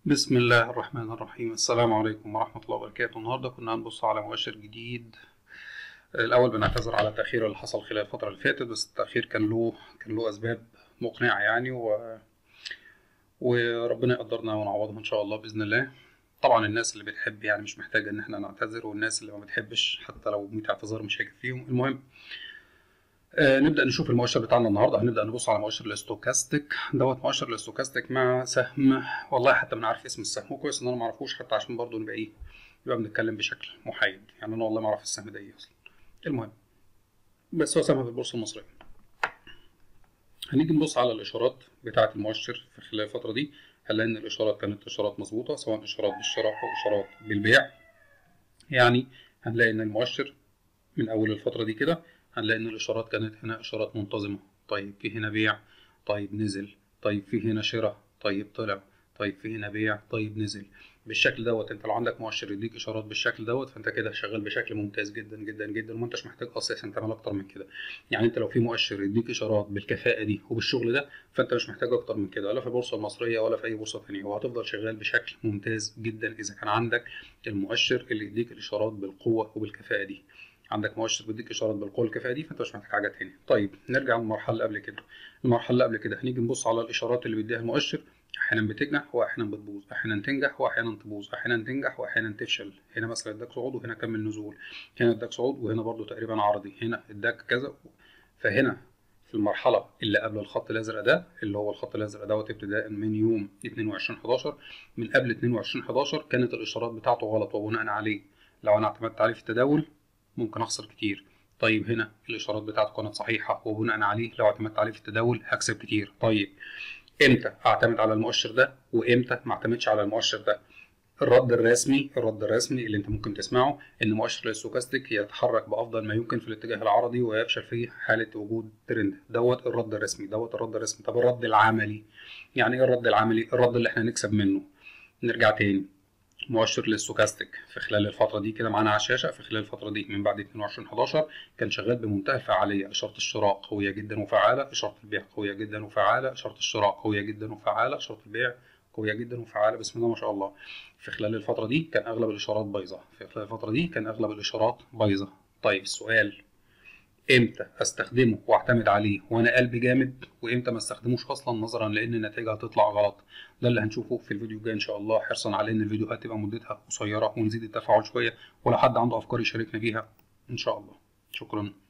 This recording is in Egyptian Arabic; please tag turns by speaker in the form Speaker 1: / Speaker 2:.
Speaker 1: بسم الله الرحمن الرحيم السلام عليكم ورحمة الله وبركاته النهاردة كنا هنبص على مؤشر جديد الأول بنعتذر على التأخير اللي حصل خلال الفترة اللي فاتت بس التأخير كان له كان له أسباب مقنعة يعني و... وربنا يقدرنا ونعوضهم إن شاء الله بإذن الله طبعا الناس اللي بتحب يعني مش محتاجة إن احنا نعتذر والناس اللي ما بتحبش حتى لو 100 اعتذار مش هيكفيهم المهم آه نبدا نشوف المؤشر بتاعنا النهارده هنبدا نبص على مؤشر الاستوكاستيك دوت مؤشر الاستوكاستيك مع سهم والله حتى ما عارف اسم السهم وكويس ان انا ما اعرفوش حتى عشان برضه نبقى ايه يبقى بنتكلم بشكل محايد يعني انا والله ما اعرف السهم ده ايه اصلا المهم بس هو سهم في البورصه المصريه هنيجي نبص على الاشارات بتاعه المؤشر في خلال الفتره دي هنلاقي ان الاشارات كانت اشارات مظبوطه سواء اشارات بالشراء او اشارات بالبيع يعني هنلاقي ان المؤشر من اول الفتره دي كده هنلاقي ان الاشارات كانت هنا اشارات منتظمه طيب في هنا بيع طيب نزل طيب في هنا شراء طيب طلع طيب في هنا بيع طيب نزل بالشكل دوت انت لو عندك مؤشر يديك اشارات بالشكل دوت فانت كده شغال بشكل ممتاز جدا جدا جدا وما انتش محتاج اساسا تعمل اكتر من كده يعني انت لو في مؤشر يديك اشارات بالكفاءه دي وبالشغل ده فانت مش محتاج اكتر من كده ولا في البورصه المصريه ولا في اي بورصه ثانيه وهتفضل شغال بشكل ممتاز جدا اذا كان عندك المؤشر اللي يديك الاشارات بالقوه وبالكفاءه دي عندك مؤشر بيديك اشارات بالقوه الكفاءه دي فانت مش محتاج حاجه تاني طيب نرجع للمرحله اللي قبل كده المرحله اللي قبل كده هنيجي نبص على الاشارات اللي بيديها المؤشر احيانا بتنجح واحيانا بتبوظ احيانا تنجح واحيانا تبوظ احيانا تنجح واحيانا تفشل هنا مثلا اداك صعود وهنا كمل نزول هنا اداك صعود وهنا برضو تقريبا عرضي هنا اداك كذا فهنا في المرحله اللي قبل الخط الازرق ده اللي هو الخط الازرق دوت ابتداء من يوم 22 11 من قبل 22 11 كانت الاشارات بتاعته غلط وبناء عليه لو انا اعتمدت عليه في التداول ممكن اخسر كتير طيب هنا الاشارات بتاعته كانت صحيحه وبناء عليه لو اعتمدت عليه في التداول هكسب كتير طيب امتى اعتمد على المؤشر ده وامتى ما اعتمدش على المؤشر ده الرد الرسمي الرد الرسمي اللي انت ممكن تسمعه ان مؤشر الاستوكاستيك يتحرك بافضل ما يمكن في الاتجاه العرضي ويفشل في حاله وجود ترند دوت الرد الرسمي دوت الرد الرسمي طب الرد العملي يعني ايه الرد العملي الرد اللي احنا نكسب منه نرجع تاني مؤشر الاستوكاستيك في خلال الفتره دي كده معانا على الشاشه في خلال الفتره دي من بعد 22 11 كان شغال بمنتهى الفعاليه اشاره الشراء قويه جدا وفعاله اشاره البيع قويه جدا وفعاله اشاره الشراء قويه جدا وفعاله اشاره البيع قويه جدا وفعاله بسم الله ما شاء الله في خلال الفتره دي كان اغلب الاشارات بايظه في خلال الفتره دي كان اغلب الاشارات بايظه طيب السؤال امتى استخدمه واعتمد عليه وانا قلبي جامد وامتى ما استخدموش اصلا نظرا لان النتيجه هتطلع غلط ده اللي هنشوفه في الفيديو الجاي ان شاء الله حرصا على ان الفيديوهات تبقى مدتها قصيره ونزيد التفاعل شويه ولو حد عنده افكار يشاركنا بيها ان شاء الله شكرا